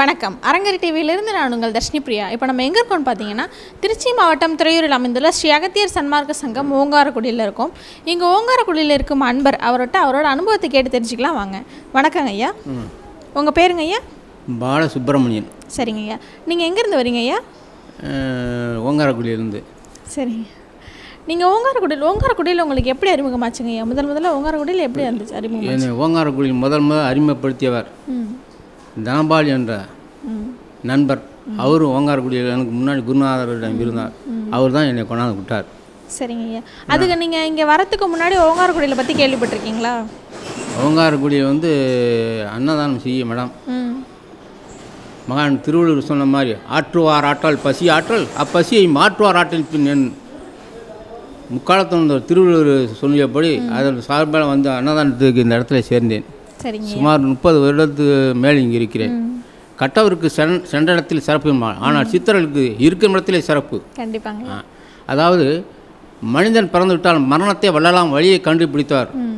வணக்கம் அரங்கரி டிவியிலிருந்து நான் உங்கள் தர்ஷினி பிரியா இப்போ நம்ம எங்கே இருக்கோம்னு பார்த்தீங்கன்னா திருச்சி மாவட்டம் துறையூரில் அமைந்துள்ள ஸ்ரீ அகத்தியர் சன்மார்க்க சங்கம் ஓங்காரக்குடியில் இருக்கோம் இங்கே ஓங்காரக்குடியில் இருக்கும் அன்பர் அவர்கிட்ட அவரோட அனுபவத்தை கேட்டு தெரிஞ்சுக்கலாம் வாங்க வணக்கங்க ஐயா உங்கள் பேருங்க ஐயா பாலசுப்ரமணியன் சரிங்க ஐயா நீங்கள் எங்கேருந்து வரீங்க ஐயா அஹ், ஓங்காரக்குடியிலேருந்து சரிங்க நீங்கள் ஓங்காரக்குடியில் ஓங்காரக்குடியில் உங்களுக்கு எப்படி அறிமுகமாச்சுங்க ஐயா முதல் முதல்ல ஓங்காரக்குடியில் எப்படி இருந்துச்சு அறிமுகம் என்னை ஓங்காரக்குடியில் முதல் முதல் அறிமுகப்படுத்தியவர் ம் தனபால் என்ற ம் நண்பர் அவரும் ஓங்காரக்குடியில் எனக்கு முன்னாடி குருநாதரிடம் இருந்தார் அவர் தான் என்னை கொண்டாந்து விட்டார் சரிங்க ஐயா அதுக்கு நீங்கள் இங்கே வரத்துக்கு முன்னாடி ஓங்காரக்குடியில் பற்றி கேள்விப்பட்டிருக்கீங்களா ஓங்காரக்குடியில் வந்து அன்னதானம் செய்ய மேடம் ம் மகான் திருவள்ளுவர் சொன்ன மாதிரி ஆற்றுவார் ஆற்றல் பசி ஆற்றல் அப்பசியை மாற்றுவார் ஆற்றல் பின் என் முக்காலத்தில் வந்த திருவள்ளுவர் சொல்லியபடி அதன் சார்பாக வந்து அன்னதானத்துக்கு இந்த இடத்துல சேர்ந்தேன் சரிங்க சுமார் முப்பது வருடத்துக்கு மேல் இங்கே இருக்கிறேன் ம் கட்டவருக்கு சென் சென்ற இடத்தில் சிறப்பு என்பார். ஆனால் சித்தர்களுக்கு இருக்கும் இடத்திலே சிறப்பு கண்டிப்பாங்க ஆ. அதாவது மனிதன் பிறந்து விட்டால் மரணத்தை வெல்லலாம் வழியை கண்டுபிடித்தார் ம்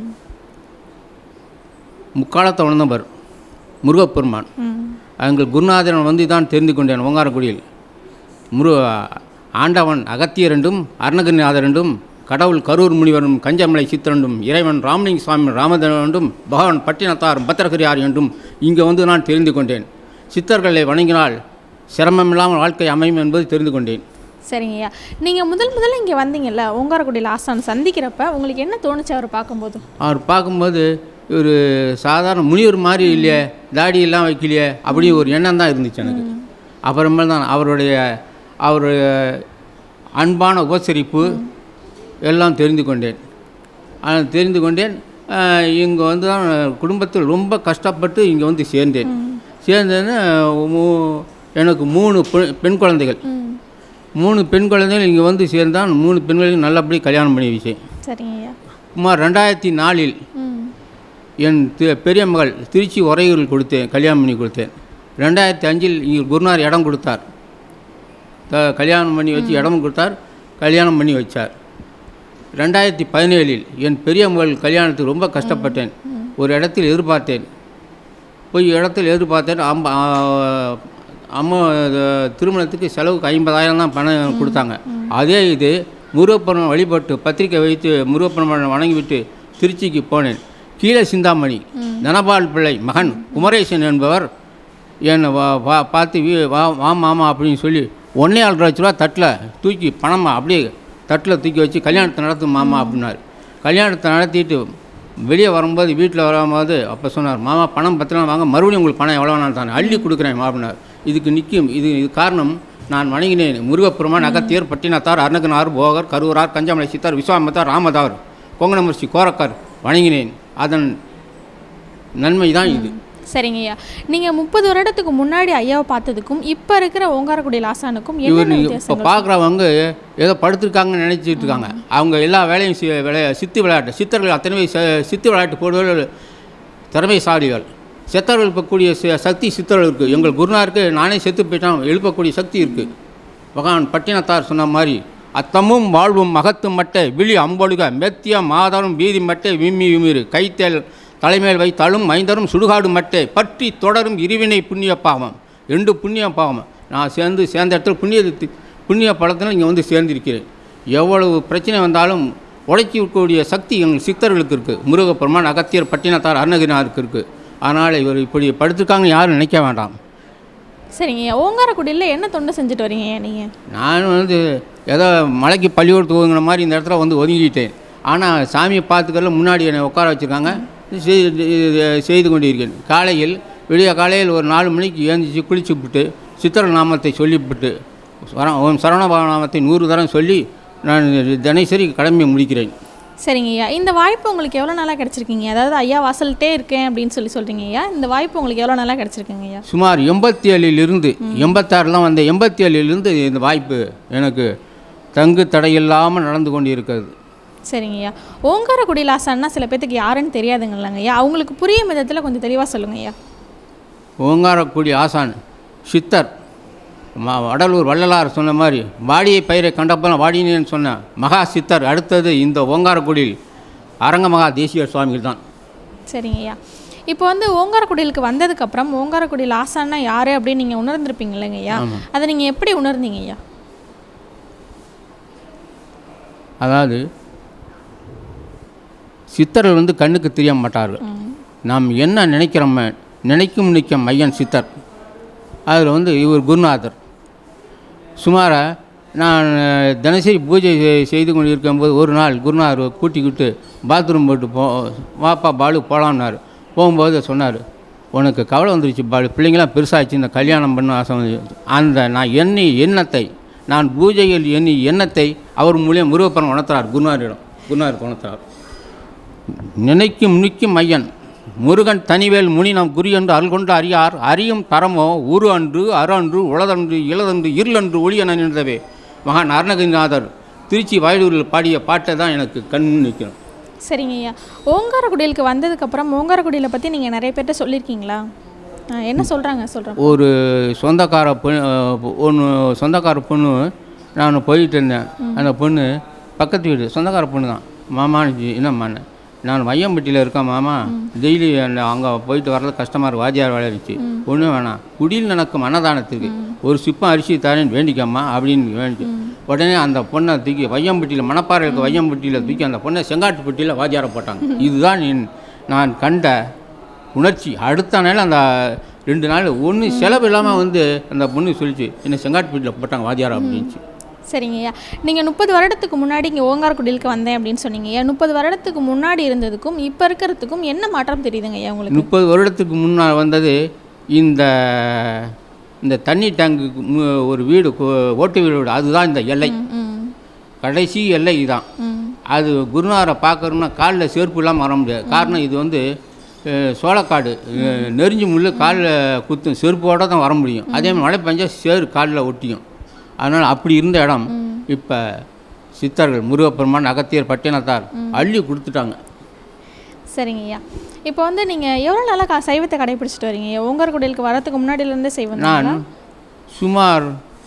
முக்காலத்தை உணர்ந்தவர் முருகப்பெருமான் ம் எங்கள் குருநாதரன் வந்து தான் தெரிந்து கொண்டேன் ஓங்காரக்குடியில் முரு ஆண்டவன் அகத்தியர் என்றும் அருணகிரிநாதர் என்றும் கடவுள் கரூர் முனிவரும் கஞ்சமலை சித்தரண்டும் இறைவன் ராமலிங்க சுவாமி ராமதேவன் என்றும் பகவான் பட்டினத்தார் பத்திரகிரியார் என்றும் இங்கே வந்து நான் தெரிந்து கொண்டேன் சித்தர்களை வணங்கினால் சிரமமில்லாமல் வாழ்க்கை அமையும் என்பது தெரிந்து கொண்டேன் சரிங்க ஐயா நீங்கள் முதல் முதல்ல இங்கே வந்தீங்கல்ல ஓங்காரக்குடியில் ஆசான் சந்திக்கிறப்ப உங்களுக்கு என்ன தோணுச்சு அவர் பார்க்கும்போது அவர் பார்க்கும்போது ஒரு சாதாரண முனிவர் மாதிரி இல்லையே தாடி எல்லாம் வைக்கலையே அப்படி ஒரு எண்ணம் தான் இருந்துச்சு எனக்கு அப்புறமே தான் அவருடைய அவருடைய அன்பான உபசரிப்பு எல்லாம் தெரிந்து கொண்டேன் ஆனால் தெரிந்து கொண்டேன் இங்கே வந்து தான் குடும்பத்தில் ரொம்ப கஷ்டப்பட்டு இங்கே வந்து சேர்ந்தேன் சேர்ந்தேன்னு மூ- எனக்கு மூணு பெண் பெண் குழந்தைகள் ம் மூணு பெண் குழந்தைகள் இங்கே வந்து சேர்ந்தான் மூணு பெண்களையும் நல்லபடி கல்யாணம் பண்ணி வச்சேன் சரிங்க ஐயா சுமார் ரெண்டாயிரத்தி நாலில் ம் என் தி- பெரிய மகள் திருச்சி உறையூரில் கொடுத்தேன் கல்யாணம் பண்ணி கொடுத்தேன் ரெண்டாயிரத்தி அஞ்சில் இங்கே குருநார் இடம் கொடுத்தார் த கல்யாணம் பண்ணி வச்சு இடம் கொடுத்தார் கல்யாணம் பண்ணி வச்சார் ரெண்டாயிரத்தி பதினேழில் என் பெரிய மகள் கல்யாணத்துக்கு ரொம்ப கஷ்டப்பட்டேன் ஒரு இடத்தில் எதிர்பார்த்தேன் போய் இடத்தில் எதிர்பார்த்தேன் அம்மா அம்மா இது திருமணத்துக்கு செலவுக்கு ஐம்பதாயிரம் தான் பணம் கொடுத்தாங்க அதே இது முருகப்பெருமான் வழிபட்டு பத்திரிக்கை வைத்து முருகப்பெருமானை வணங்கிவிட்டு திருச்சிக்கு போனேன் கீழே சிந்தாமணி தனபால் பிள்ளை மகன் குமரேசன் என்பவர் என்னை வா வா பார்த்து வீ- வா வா மாமா அப்படின்னு சொல்லி ஒன்றே ஆள் லட்ச ரூபா தட்டில் தூக்கி பணமா அப்படியே தட்டில் தூக்கி வச்சு கல்யாணத்தை நடத்து மாமா அப்படின்னாரு கல்யாணத்தை நடத்திட்டு வெளியே வரும்போது வீட்டில் வரும்போது அப்போ சொன்னார் மாமா பணம் பத்திரம் வாங்க மறுபடியும் உங்களுக்கு பணம் எவ்வளோ நான் தானே அள்ளி கொடுக்குறேன் அப்படின்னார் இதுக்கு நிற்கும் இது இது காரணம் நான் வணங்கினேன் முருகப்பெருமான் அகத்தியர் பட்டினத்தார் அருணகனார் போகர் கரூரார் கஞ்சமலை சித்தார் விஸ்வாமத்தார் ராமதார் கொங்கணமர்ச்சி கோரக்கார் வணங்கினேன் அதன் நன்மை தான் இது சரிங்க ஐயா நீங்கள் முப்பது வருடத்துக்கு முன்னாடி ஐயாவை பார்த்ததுக்கும் இப்போ இருக்கிற ஓங்காரக்குடியில் ஆசானுக்கும் இவர் என்னென்ன இப்போ வித்தியாசங்கள் பார்க்குறவங்க ஏதோ படுத்திருக்காங்கன்னு நினச்சிட்டு இருக்காங்க அவங்க எல்லா வேலையும் சி- விளையா சித்து விளையாட்டு சித்தர்கள் அத்தனை பேர் ச- சித்து விளையாட்டு போடுவர்கள் திறமைசாலிகள் செத்தர்கள் எழுப்பக்கூடிய ச- சக்தி சித்தர்கள் இருக்குது எங்கள் குருநாருக்கு நானே செத்து போயிட்டான் எழுப்பக்கூடிய சக்தி இருக்குது பகவான் பட்டினத்தார் சொன்ன மாதிரி அத்தமும் வாழ்வும் மகத்தும் மட்டை விழி அம்பொழுக மெத்திய மாதரும் வீதி மட்டை விம்மி விமிரு கைத்தேல் தலைமேல் வைத்தாலும் மைந்தரும் சுடுகாடு மட்டை பற்றி தொடரும் இருவினை புண்ணிய பாவம் ரெண்டு புண்ணிய பாவம் நான் சேர்ந்து சேர்ந்த இடத்துல புண்ணிய புண்ணிய படத்தில் இங்கே வந்து சேர்ந்திருக்கிறேன் எவ்வளவு பிரச்சனை வந்தாலும் உழைக்கக்கூடிய சக்தி எங்கள் சித்தர்களுக்கு இருக்குது முருகப்பெருமான் அகத்தியர் பட்டினத்தார் அருணகிரிநாதருக்கு இருக்குது அதனால் இவர் இப்படி படுத்திருக்காங்க யாரும் நினைக்க வேண்டாம் சரிங்க ஐயா ஓங்காரக்குடியில் என்ன தொண்டு செஞ்சுட்டு வரீங்க ஐயா நீங்கள் நான் வந்து ஏதோ மலைக்கு பள்ளிக்கூடத்துக்கு ஒதுங்கின மாதிரி இந்த இடத்துல வந்து ஒதுங்கிட்டேன் ஆனால் சாமியை பார்த்துக்கல முன்னாடி என்னை உட்கார வச்சுருக்காங்க செய்து செய்து கொண்டிருக்கேன் காலையில் விடிய காலையில் ஒரு நாலு மணிக்கு ஏந்திச்சு குளிச்சு விட்டு சித்திர நாமத்தை சொல்லிவிட்டு சர ஓம் சரவணபவ நாமத்தை நூறு தரம் சொல்லி நான் தினசரி கடமையை முடிக்கிறேன் சரிங்க ஐயா இந்த வாய்ப்பு உங்களுக்கு எவ்வளோ நாளாக கிடச்சிருக்கீங்க அதாவது ஐயா வாசல்கிட்டே இருக்கேன் அப்படின்னு சொல்லி சொல்கிறீங்க ஐயா இந்த வாய்ப்பு உங்களுக்கு எவ்வளோ நாளாக கிடச்சிருக்குங்க ஐயா சுமார் எண்பத்தி ஏழிலிருந்து எண்பத்தாறுலாம் வந்த எண்பத்தி ஏழிலிருந்து இந்த வாய்ப்பு எனக்கு தங்கு தடையில்லாமல் நடந்து கொண்டு இருக்கிறது சரிங்க ஐயா ஓங்காரக்குடியில் ஆசான்னா சில பேத்துக்கு யாருன்னு தெரியாதுங்கல்லங்க ஐயா அவங்களுக்கு புரியும் விதத்தில் கொஞ்சம் தெளிவாக சொல்லுங்க ஐயா ஓங்காரக்குடி ஆசான் சித்தர் ம வடலூர் வள்ளலார் சொன்ன மாதிரி வாடியை பயிரை கண்டப்பெல்லாம் வாடினேன்னு சொன்ன மகா சித்தர் அடுத்தது இந்த ஓங்காரக்குடியில் அரங்க மகா தேசிய சுவாமிகள் தான் சரிங்க ஐயா இப்போ வந்து ஓங்காரக்குடிலுக்கு வந்ததுக்கப்புறம் ஓங்காரக்குடியில் ஆசான்னா யார் அப்படின்னு நீங்கள் உணர்ந்திருப்பீங்க இல்லைங்க ஐயா அதை நீங்கள் எப்படி உணர்ந்தீங்க ஐயா அதாவது சித்தர்கள் வந்து கண்ணுக்கு தெரிய மாட்டார்கள் நாம் என்ன நினைக்கிறோமோ நினைக்கும் நிற்கும் மையன் சித்தர் அதில் வந்து இவர் குருநாதர் சுமார நான் அஹ், தினசரி பூஜை செய்- செய்து கொண்டு இருக்கும்போது ஒரு நாள் குருநாதர் கூட்டிக்கிட்டு பாத்ரூம் போட்டு போ வாப்பா பாலு போகலான்னாரு போகும்போது சொன்னார் உனக்கு கவலை வந்துருச்சு பாலு பிள்ளைங்களாம் பெருசாச்சு இந்த கல்யாணம் பண்ண ஆசை வந்து அந்த நான் எண்ணி எண்ணத்தை நான் பூஜையில் எண்ணி எண்ணத்தை அவர் மூலியம் முருகப்பன் உணர்த்துறார் குருநாதரிடம் குருநாதர் உணர்த்துறார் நினைக்கும் நிற்கும் மையன் முருகன் தனிவேல் முனி நாம் குறி என்று அருள் கொண்டு அறியார் அறியும் தரமோ உரு அன்று அரு அன்று உளதன்று இளதன்று இருளன்று ஒளியென நின்றவே மகான் அருணகிரிநாதர் திருச்சி வயலூரில் பாடிய பாட்டை தான் எனக்கு கண் நிற்கணும் சரிங்க ஐயா ஓங்காரக்குடிலுக்கு வந்ததுக்கப்புறம் ஓங்காரக்குடியில பற்றி நீங்கள் நிறைய பேர்கிட்ட சொல்லியிருக்கீங்களா ஆ, என்ன சொல்கிறாங்க சொல்கிறேன் ஒரு சொந்தக்கார பொண்ணு ஒன்று சொந்தக்கார பொண்ணு நான் போயிட்டு இருந்தேன் அந்த பொண்ணு பக்கத்து வீடு சொந்தக்கார பொண்ணு தான் மாமான்னு என்னம்மான்னு நான் மையம்பட்டியில் இருக்கேன் மாமா டெய்லி அந்த அங்கே போயிட்டு வர்றது கஷ்டமாக இருக்கு வாத்தியார் வேலை இருந்துச்சு ஒன்றும் வேணாம் குடியில் நடக்கும் அன்னதானத்துக்கு ஒரு சிப்பம் அரிசி தரேன்னு வேண்டிக்கம்மா அப்படின்னு வேண்டிச்சு உடனே அந்த பொண்ணை தூக்கி வையம்பட்டியில் மணப்பாறை இருக்க வையம்பட்டியில் தூக்கி அந்த பொண்ணை செங்காட்டுப்பட்டியில் வாத்தியாரை போட்டாங்க இதுதான் என் நான் கண்ட உணர்ச்சி அடுத்த நாள் அந்த ரெண்டு நாள் ஒன்று செலவு இல்லாமல் வந்து அந்த பொண்ணு சொல்லிச்சு என்னை செங்காட்டுப்பட்டியில் போட்டாங்க வாத்தியார் அப்படின்ச்சு சரிங்க ஐயா நீங்கள் முப்பது வருடத்துக்கு முன்னாடி இங்கே ஓங்காரக்குடிலுக்கு வந்தேன் அப்படின்னு சொன்னீங்க ஐயா முப்பது வருடத்துக்கு முன்னாடி இருந்ததுக்கும் இப்போ இருக்கிறதுக்கும் என்ன மாற்றம் தெரியுதுங்க ஐயா உங்களுக்கு முப்பது வருடத்துக்கு முன்னால் வந்தது இந்த இந்த தண்ணி டேங்குக்கு மு- ஒரு வீடு கு- ஓட்டு வீடு அதுதான் இந்த எல்லை ம் கடைசி எல்லை இதுதான் ம் அது குருநாரை பார்க்கணும்னா காலில் செருப்பு இல்லாமல் வர முடியாது காரணம் இது வந்து அஹ், சோளக்காடு அஹ், நெறிஞ்சு முள்ளு காலில் குத்தும் செருப்போட தான் வர முடியும் அதே மாதிரி மழை பெஞ்சா சேறு காலில் ஒட்டியும் அதனால் அப்படி இருந்த இடம் இப்போ சித்தர்கள் முருகப்பெருமான் அகத்தியர் பட்டினத்தார் அள்ளி கொடுத்துட்டாங்க சரிங்க ஐயா இப்போ வந்து நீங்கள் எவ்வளோ நாளாக கா சைவத்தை கடைபிடிச்சிட்டு வரீங்க ஐயா ஓங்காரக்குடிலுக்கு வரதுக்கு முன்னாடியிலேருந்தே செய்வீங்க நான் சுமார்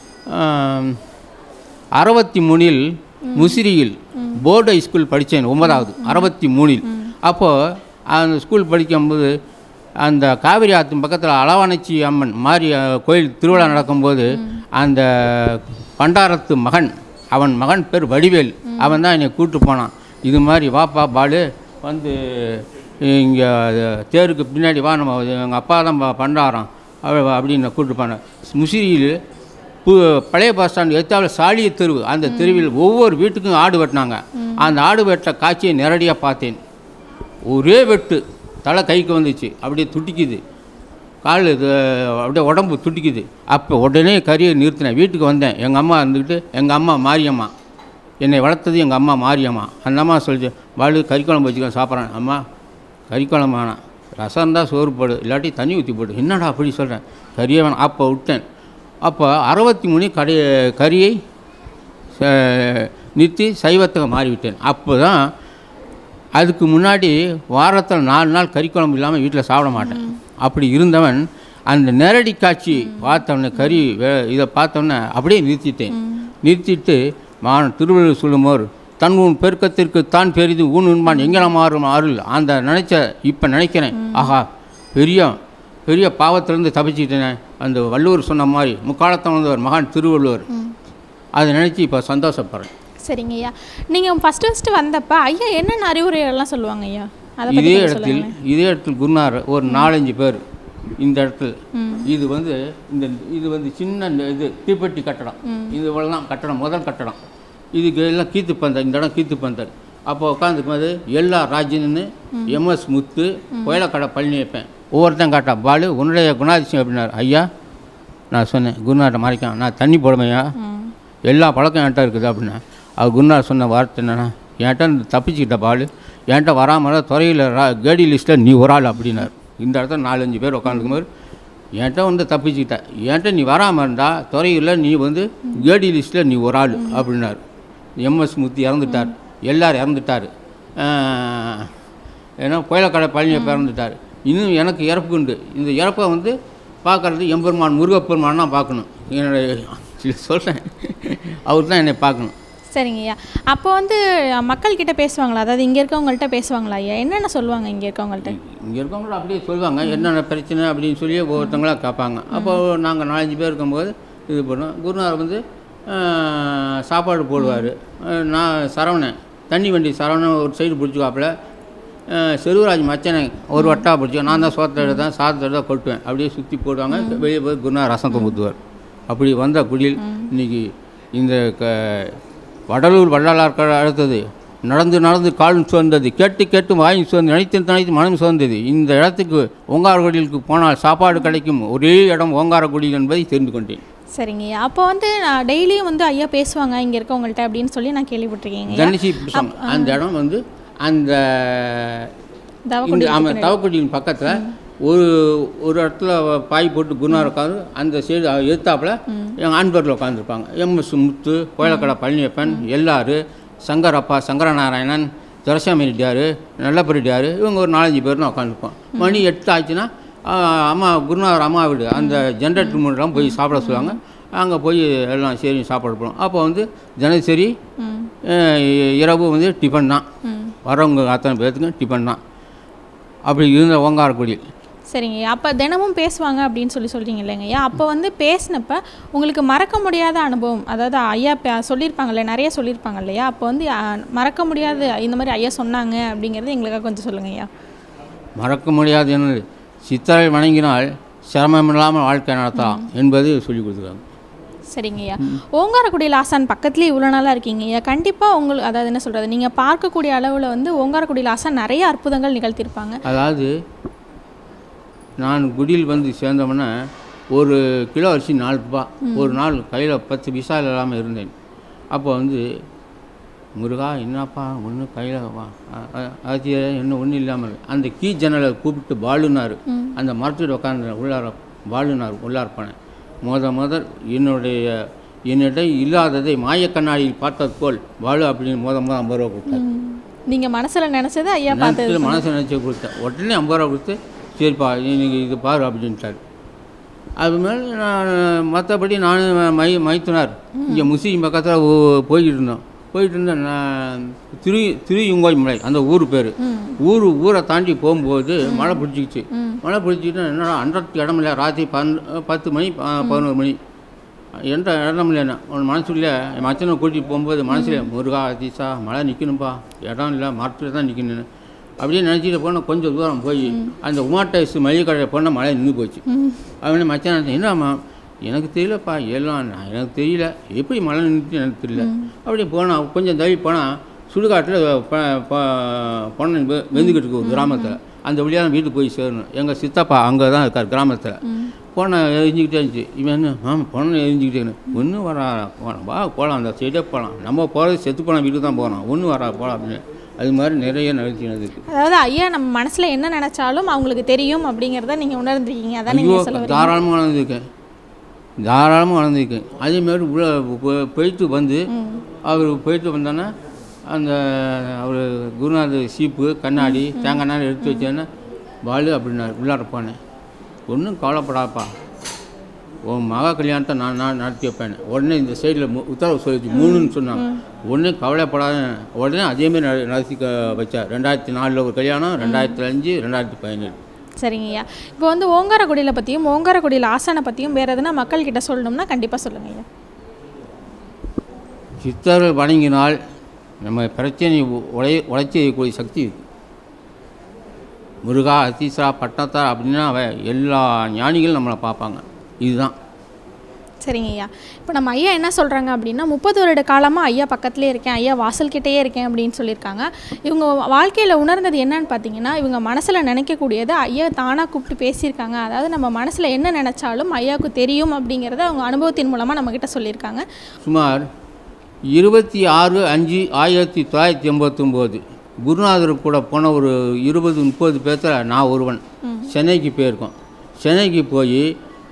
ஆம், அறுபத்தி மூணில் முசிறியில் போர்டு ஸ்கூல் படித்தேன் ஒன்பதாவது அறுபத்தி மூணில் அப்போது அந்த ஸ்கூல் படிக்கும்போது அந்த காவிரி ஆற்றின் பக்கத்தில் அளவானச்சி அம்மன் மாரி அஹ், கோயில் திருவிழா நடக்கும்போது அந்த பண்டாரத்து மகன் அவன் மகன் பேர் வடிவேல் அவன் தான் என்னை கூப்பிட்டு போனான் இது மாதிரி வாப்பா பாலு வந்து இங்கே தேருக்கு பின்னாடி வா நம்ம எங்கள் அப்பா தான் ப- பண்டாரம் அவ- அப்படின்னு கூப்பிட்டு போனேன் முசிறியில் பு பழைய பஸ் ஸ்டாண்ட் எத்தாவில் சாலிய தெருவு அந்த தெருவில் ஒவ்வொரு வீட்டுக்கும் ஆடு வெட்டினாங்க அந்த ஆடு வெட்ட காட்சியை நேரடியாக பார்த்தேன் ஒரே வெட்டு தலை கைக்கு வந்துச்சு அப்படியே துடிக்குது கால் இது அப்படியே உடம்பு துடிக்குது அப்போ உடனே கறியை நிறுத்தினேன் வீட்டுக்கு வந்தேன் எங்கள் அம்மா இருந்துக்கிட்டு எங்கள் அம்மா மாரியம்மா என்னை வளர்த்தது எங்கள் அம்மா மாரியம்மா அந்த அம்மா சொல்லிச்சு வாழு கறி குழம்பு வச்சுக்க சாப்பிட்றேன் அம்மா கறி குழம்பு வேணாம் ரசம் தான் சோறு போடு இல்லாட்டி தண்ணி ஊற்றி போடு என்னடா அப்படி சொல்கிறேன் கறியே வேணாம் அப்போ விட்டேன் அப்போ அறுபத்தி மூணு கறி கறியை ச- நிறுத்தி சைவத்துக்கு மாறிவிட்டேன் அப்போ தான் அதுக்கு முன்னாடி வாரத்தில் நாலு நாள் கறி குழம்பு இல்லாமல் வீட்டில் சாப்பிட மாட்டேன் அப்படி இருந்தவன் அந்த நேரடி காட்சி பார்த்தவொடனே கறி வே- இதை பார்த்தோன்னே அப்படியே நிறுத்திட்டேன் நிறுத்திட்டு மான் திருவள்ளுவர் சொல்லுமோர் தன் உன் பெருக்கத்திற்கு தான் பெரிது ஊன் உண்பான் எங்கே மாறும் அருள் அந்த நினைச்ச இப்போ நினைக்கிறேன் ஆஹா பெரிய பெரிய பாவத்திலேருந்து தப்பிச்சிட்டேனே அந்த வள்ளுவர் சொன்ன மாதிரி முக்காலத்தில் வந்தவர் மகான் திருவள்ளுவர் அதை நினச்சி இப்போ சந்தோஷப்படுறேன் சரிங்க ஐயா நீங்கள் ஃபஸ்ட்டு ஃபஸ்ட்டு வந்தப்ப ஐயா என்னென்ன அறிவுரைகள்லாம் சொல்லுவாங்க ஐயா அதை பற்றி இதே கொஞ்சம் இடத்தில் சொல்லுங்களேன் இதே இடத்தில் குருநார் ஒரு நாலஞ்சு பேர் இந்த இடத்துல இது வந்து இந்த இது வந்து சின்ன இந்த இது தீப்பெட்டி கட்டடம் இது இவ்வளோதான் கட்டடம் முதல் கட்டடம் இதுக்கு எல்லாம் கீத்து பந்தர் இந்த இடம் கீத்து பந்தர் அப்போ உட்காந்துக்கும்போது எல்லா ராஜ்யன்னு எம்எஸ் முத்து கோயிலக்கடை பழனி வைப்பேன் ஒவ்வொருத்தன் காட்டா பாலு உன்னுடைய குணாதிசயம் அப்படின்னாரு ஐயா நான் சொன்னேன் குருநாட்டை மறைக்கான் நான் தண்ணி போடுமையா எல்லா பழக்கம் என்கிட்ட இருக்குது அப்படின்னா அவர் குருநாத் சொன்ன வார்த்தை என்னன்னா என்கிட்ட இருந்து தப்பிச்சுக்கிட்ட பால் என்கிட்ட வராமல் துறையில் கேடி லிஸ்ட்டில் நீ ஒரு ஆள் அப்படின்னார் இந்த இடத்துல நாலஞ்சு பேர் உட்காந்துக்கும்போது என்கிட்ட வந்து தப்பிச்சுக்கிட்ட என்கிட்ட நீ வராமல் இருந்தால் துறையில் நீ வந்து கேடி லிஸ்ட்டில் நீ ஒரு ஆள் அப்படின்னார் எம்எஸ் முத்தி இறந்துட்டார் எல்லாரும் இறந்துட்டார் ஆஹ், ஏன்னா கோயிலக்கடை பழனியப்ப இறந்துட்டார் இன்னும் எனக்கு இறப்பு உண்டு இந்த இறப்பை வந்து பார்க்கறது எம்பெருமான் முருகப்பெருமான் தான் பார்க்கணும் என்னுடைய சொல்கிறேன் அவர் தான் என்னை பார்க்கணும் சரிங்க ஐயா அப்போ வந்து மக்கள்கிட்ட பேசுவாங்களா அதாவது இங்கே இருக்கவங்கள்ட்ட பேசுவாங்களா ஐயா என்னென்ன சொல்லுவாங்க இங்கே இருக்கவங்கள்ட்ட இங்கே இருக்கவங்களும் அப்படியே சொல்லுவாங்க என்னென்ன பிரச்சனை அப்படின்னு சொல்லி ஒவ்வொருத்தங்களா கேட்பாங்க அப்போ நாங்கள் நாலஞ்சு பேர் இருக்கும்போது இது பண்ணுவோம் குருநாதர் வந்து ஆஹ், சாப்பாடு போடுவார் நான் சரவணன் தண்ணி வண்டி சரவணன் ஒரு சைடு பிடிச்சிக்காப்புல செல்வராஜ் மச்சனை ஒரு வட்டா பிடிச்சி நான் தான் சோத்தை எடுத்தேன் சாதத்தை எடுத்தா கொட்டுவேன் அப்படியே சுற்றி போடுவாங்க வெளியே போய் குருநாதர் ரசத்தை ஊற்றுவார் அப்படி வந்த குடியில் இன்னைக்கு இந்த க வடலூர் வள்ளலார் அடுத்தது நடந்து நடந்து காலும் சோர்ந்தது கேட்டு கேட்டு வாயும் சோர்ந்து நினைத்து நினைத்து மனம் சோர்ந்தது இந்த இடத்துக்கு ஓங்காரக்குடிலுக்கு போனால் சாப்பாடு கிடைக்கும் ஒரே இடம் ஓங்காரக்குடி என்பதை தெரிந்து கொண்டேன் சரிங்க ஐயா அப்போ வந்து நான் டெய்லியும் வந்து ஐயா பேசுவாங்க இங்கே இருக்கவங்கள்ட்ட அப்படின்னு சொல்லி நான் கேள்விப்பட்டிருக்கேங்க ஐயா தனிச்சி புருஷம் அந்த இடம் வந்து அந்த தவக்குடி இந்த ஆமாம் தவக்குடியின் பக்கத்தில் ஒரு ஒரு இடத்துல பாய் போட்டு குருநார் உட்காந்து அந்த சைடு எதிர்த்தாப்புல எங்கள் ஆண்பரில் உட்காந்துருப்பாங்க எம்எஸ் முத்து கோயிலக்கடை பழனியப்பன் எல்லாரு சங்கரப்பா சங்கரநாராயணன் துரசாமி ரெட்டியார் நல்லப்ப ரெட்டியார் இவங்க ஒரு நாலஞ்சு பேர் தான் உட்காந்துருப்போம் மணி எட்டு ஆச்சுன்னா ஆ, அம்மா குருநாதர் அம்மா வீடு அந்த ஜென்ரேட்டர் மூலம் போய் சாப்பிட சொல்லுவாங்க அங்கே போய் எல்லாம் சரி சாப்பாடு போடுவோம் அப்போ வந்து தினசரி ம் அஹ், இரவு வந்து டிஃபன் தான் ம் வரவங்க அத்தனை பேர்த்துக்கும் டிஃபன் தான் அப்படி இருந்த ஓங்காரக்குடி சரிங்க ஐயா அப்போ தினமும் பேசுவாங்க அப்படின்னு சொல்லி சொல்கிறீங்க இல்லைங்க ஐயா அப்போ வந்து பேசினப்ப உங்களுக்கு மறக்க முடியாத அனுபவம் அதாவது ஐயா பே- சொல்லியிருப்பாங்கல்ல நிறைய சொல்லியிருப்பாங்க இல்லையா அப்போ வந்து அ, மறக்க முடியாத இந்த மாதிரி ஐயா சொன்னாங்க அப்படிங்கிறது எங்களுக்காக கொஞ்சம் சொல்லுங்க ஐயா மறக்க முடியாது என்னது சித்தரை வணங்கினால் சிரமமில்லாமல் வாழ்க்கை நடத்தலாம் என்பது சொல்லி கொடுத்துருக்காங்க சரிங்க ஐயா ஓங்காரக்குடியில் ஆசான் பக்கத்துலேயே இவ்வளோ நாளாக இருக்கீங்க ஐயா கண்டிப்பாக உங்களுக்கு அதாவது என்ன சொல்கிறது நீங்கள் பார்க்கக்கூடிய அளவில் வந்து ஓங்காரக்குடியில் ஆசான் நிறைய அற்புதங்கள் நிகழ்த்தியிருப்பாங்க அதாவது நான் குடியில் வந்து சேர்ந்தோம்னா ஒரு கிலோ அரிசி நாலு ரூபா ஒரு நாள் கையில் பத்து பைசா இல்லாமல் இருந்தேன் அப்போ வந்து முருகா என்னப்பா ஒன்றும் கையில் வா அது இன்னும் ஒன்றும் இல்லாமல் அந்த கீ ஜன்னலை கூப்பிட்டு பாலுனார் அந்த மரத்தில் உட்காந்து உள்ளார பாலுனார் உள்ளார் போனேன் முத முதல் என்னுடைய என்னிடம் இல்லாததை மாயக்கண்ணாடியில் பார்த்தது போல் பாலு அப்படின்னு முத முத ஐம்பது ரூபா கொடுத்தாரு நீங்கள் மனசில் நினச்சது ஐயா பார்த்தது நினச்சது மனசை நினச்சி கொடுத்தேன் உடனே ஐம்பது ரூபா கொடுத்து சரிப்பா இன்னைக்கு இது பாரு அப்படின்ட்டார் அது மேலே நான் மற்றபடி நான் மை மைத்துனார் இங்கே முஸ்லீம் பக்கத்தில் போய்கிட்டு இருந்தோம் போயிட்டு இருந்தேன் நான் திரு திருயுங்கோய் மலை அந்த ஊர் பேர் ஊர் ஊரை தாண்டி போகும்போது மழை பிடிச்சிக்கிச்சு மழை பிடிச்சிக்கிட்டு என்னடா அன்றத்துக்கு இடம் இல்லை ராத்திரி பன்னெண்டு பத்து மணி ப- பதினோரு மணி என்ற இடம் இல்லைண்ணா உன் மனசுல என் மச்சனை கூட்டிகிட்டு போகும்போது மனசுல முருகா தீசா மழை நிற்கணும்பா இடம் இல்லை மரத்தில் தான் நிற்கணும் அப்படியே நினச்சிட்டு போனால் கொஞ்சம் தூரம் போய் அந்த உமாட்டைஸ் மளிகை கடையில் போனால் மழை நின்று போச்சு அவனே மச்சான் நினைச்சேன், என்னம்மா எனக்கு தெரியலப்பா எல்லாம் நான் எனக்கு தெரியல எப்படி மழை நின்றுட்டு எனக்கு தெரியல அப்படியே போனால் கொஞ்சம் தள்ளி போனால் சுடுகாட்டில் பொண்ணு வெ- வெந்துக்கிட்டு இருக்கு ஒரு கிராமத்தில் அந்த வழியாக வீட்டுக்கு போய் சேரணும் எங்கள் சித்தப்பா அங்கே தான் இருக்கார் கிராமத்தில் பொண்ணை எரிஞ்சிக்கிட்டே இருந்துச்சு இவன் என்ன ஆமாம் பொண்ணை எரிஞ்சிக்கிட்டே ஒன்றும் வரா போகலாம் வா போகலாம் அந்த சைடே போகலாம் நம்ம போகிறது செத்து போன வீட்டுக்கு தான் போகிறோம் ஒன்றும் வரா போகலாம் அப்படின்னு அது மாதிரி நிறைய நடத்தினது இருக்கு அதாவது ஐயா நம்ம மனசில் என்ன நினச்சாலும் அவங்களுக்கு தெரியும் அப்படிங்கிறத நீங்கள் உணர்ந்திருக்கீங்க அதான் ஐயோ நீங்கள் சொல்ல வரீங்க தாராளமாக வளர்ந்துருக்கேன் தாராளமாக வளர்ந்துருக்கேன் அதேமாரி உள்ள போ- போயிட்டு வந்து அவர் போயிட்டு வந்தோன்னே அந்த அவர் குருநாதர் சீப்பு கண்ணாடி தேங்காய் எண்ணெய் எடுத்து வச்சேன்னா பாலு அப்படின்னாரு உள்ளார போனேன் ஒன்றும் கவலைப்படாப்பா உன் மகா கல்யாணத்தை நான் நான் நடத்தி வைப்பேன் உடனே இந்த சைடில் உத்தரவு சொல்லிச்சு மூணுன்னு சொன்னாங்க ஒன்றும் கவலைப்படாத உடனே அதேமாரி நட- நடத்தி க- வச்சார் ரெண்டாயிரத்தி நாலில் ஒரு கல்யாணம் ரெண்டாயிரத்தி அஞ்சு ரெண்டாயிரத்தி பதினேழு சரிங்க ஐயா இப்போ வந்து ஓங்காரக்குடியில் பற்றியும் ஓங்காரக்குடியில் ஆசானை பற்றியும் வேறு எதுனா மக்கள்கிட்ட சொல்லணும்னா கண்டிப்பாக சொல்லுங்க ஐயா சித்தர்கள் வணங்கினால் நம்ம பிரச்சனை உ- உடை உடைச்சி வைக்கக்கூடிய சக்தி இருக்கு முருகா அத்தீசா பட்டத்தார் அப்படின்னா அவ எல்லா ஞானிகளும் நம்மளை பார்ப்பாங்க இதுதான் சரிங்க ஐயா இப்போ நம்ம ஐயா என்ன சொல்கிறாங்க அப்படின்னா முப்பது வருட காலமாக ஐயா பக்கத்துலேயே இருக்கேன் ஐயா வாசல்கிட்டயே இருக்கேன் அப்படின்னு சொல்லியிருக்காங்க இவங்க வாழ்க்கையில் உணர்ந்தது என்னன்னு பார்த்தீங்கன்னா இவங்க மனசில் நினைக்கக்கூடியதை ஐயா தானாக கூப்பிட்டு பேசியிருக்காங்க அதாவது நம்ம மனசில் என்ன நினச்சாலும் ஐயாவுக்கு தெரியும் அப்படிங்கிறத அவங்க அனுபவத்தின் மூலமாக நம்மக்கிட்ட சொல்லியிருக்காங்க சுமார் இருபத்தி ஆறு அஞ்சு ஆயிரத்தி தொள்ளாயிரத்தி எண்பத்தொம்போது குருநாதர் கூட போன ஒரு இருபது முப்பது பேர்த்தில் நான் ஒருவன் சென்னைக்கு போயிருக்கோம் சென்னைக்கு போய்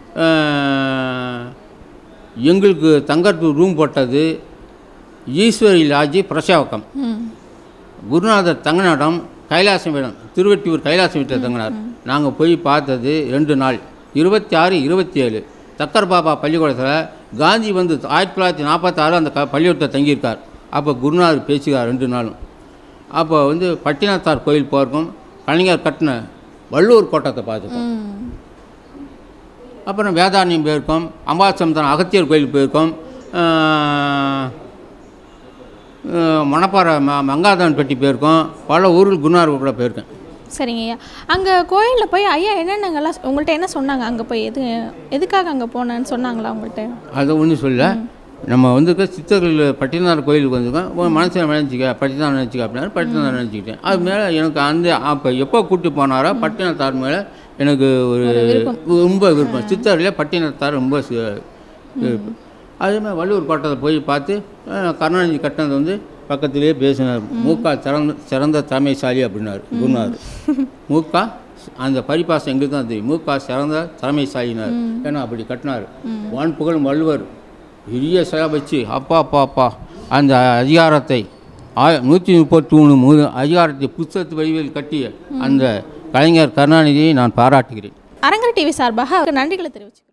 எங்களுக்கு தங்கறதுக்கு ரூம் போட்டது ஈஸ்வரி லாட்ஜி பிரசாவக்கம் ம் குருநாதர் தங்கின கைலாசம் இடம் திருவெட்டியூர் கைலாசம் வீட்டில் தங்கினார் நாங்கள் போய் பார்த்தது ரெண்டு நாள் இருபத்தி ஆறு இருபத்தி ஏழு தக்கர் பாபா பள்ளிக்கூடத்தில் காந்தி வந்து ஆயிரத்தி தொள்ளாயிரத்தி நாற்பத்தாறு அந்த க பள்ளிக்கூடத்தில் தங்கியிருக்கார் அப்போ குருநாதர் பேசுகிறார் ரெண்டு நாளும் அப்போ வந்து பட்டினத்தார் கோயில் போயிருக்கோம் கலைஞர் கட்டின வள்ளூர் கோட்டத்தை பார்த்துக்கோம் ம் அப்புறம் வேதாரண்யம் போயிருக்கோம் அம்பாசமுத்திரம் அகத்தியர் கோயில் போயிருக்கோம் ஆஹ், ஆஹ், மணப்பாறை ம மங்காதான் பெட்டி போயிருக்கோம் பல ஊரில் குருநார் கூட போயிருக்கேன் சரிங்க ஐயா அங்கே கோயிலில் போய் ஐயா என்னென்னங்கெல்லாம் உங்கள்கிட்ட என்ன சொன்னாங்க அங்கே போய் எது எதுக்காக அங்கே போனேன்னு சொன்னாங்களா உங்கள்கிட்ட அதை ஒன்றும் சொல்ல நம்ம வந்துக்க சித்தர்கள் பட்டினார் கோயிலுக்கு வந்திருக்கோம் உன் மனசில் நினச்சிக்க பட்டினார் நினச்சிக்க அப்படின்னா பட்டினார் நினச்சிக்கிட்டேன் அது மேலே எனக்கு அந்த அப்போ எப்போ கூட்டி போனாரோ பட்டினத்தார் மேலே எனக்கு ஒரு ரொம்ப விருப்பம் சித்தரில் பட்டினத்தார் ரொம்ப சி- விருப்பம் அதே மாதிரி வள்ளுவர் கோட்டத்தை போய் பார்த்து அஹ், கருணாநிதி கட்டினது வந்து பக்கத்திலேயே பேசினார் மூக்கா சிறந்த சிறந்த தலைமைசாலி அப்படின்னாரு குருநாதர் மூக்கா அந்த பரிபாசம் எங்களுக்கு தான் தெரியும் மூக்கா சிறந்த தலைமைசாலினார் ஏன்னா அப்படி கட்டினார் வான் புகழ் வள்ளுவர் பெரிய சிலை வச்சு அப்பா அப்பா அப்பா அந்த அதிகாரத்தை ஆய நூற்றி முப்பத்தி மூணு மூணு அதிகாரத்தை புத்தகத்து வடிவில் கட்டிய அந்த கலைஞர் கருணாநிதியை நான் பாராட்டுகிறேன் அரங்கர் டிவி சார்பாக அவருக்கு நன்றிகளை தெரிவிச்சு